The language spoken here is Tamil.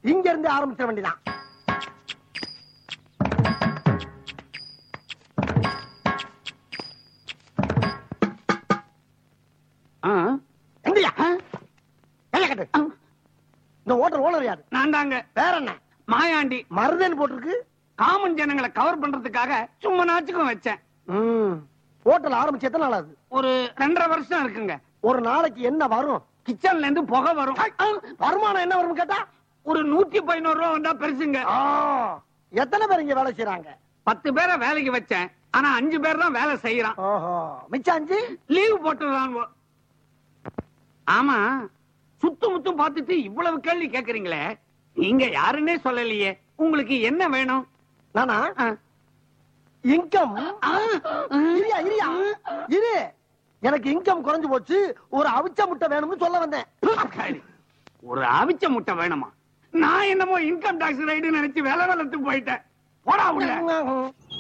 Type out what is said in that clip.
இங்க இருந்து ஆரம்பிச்சிட வேண்டியதான் ஆ, எங்கயா கைய கட்டு இந்த ஹோட்டல் ஓனர் யாரு நான் தாங்க வேற என்ன மாயாண்டி மருதன் போட்டிருக்கு காமன் ஜனங்களை கவர் பண்றதுக்காக சும்மா நாச்சுக்கும் வச்சேன் ம் ஹோட்டல் ஆரம்பிச்சு எத்தனை நாள் ஆகுது ஒரு ரெண்டரை வருஷம் இருக்குங்க ஒரு நாளைக்கு என்ன வரும் கிச்சன்ல இருந்து புகை வரும் வருமானம் என்ன வரும் கேட்டா ஒரு நூத்தி பதினோரு ரூபா வந்தா பெருசுங்க ஆ, எத்தனை பேர் இங்க வேலை செய்யறாங்க பத்து பேரை வேலைக்கு வச்சேன் ஆனா அஞ்சு பேர் தான் வேலை செய்யறான் ஓஹோ மிச்சம் அஞ்சு லீவு போட்டுறான் ஆமா சுத்து முத்தும் பார்த்துட்டு இவ்வளவு கேள்வி கேக்குறீங்களே நீங்க யாருன்னே சொல்லலையே உங்களுக்கு என்ன வேணும் நானா ஆ. இன்கம் ஆ, இரியா இரியா இரு எனக்கு இன்கம் குறைஞ்சு போச்சு ஒரு அவிச்ச முட்டை வேணும்னு சொல்ல வந்தேன் சரி. ஒரு அவிச்ச முட்டை வேணுமா நான் என்னமோ இன்கம் டாக்ஸ் ரைடு நினைச்சு வேலை வளர்த்து போயிட்டேன் போடா உள்ள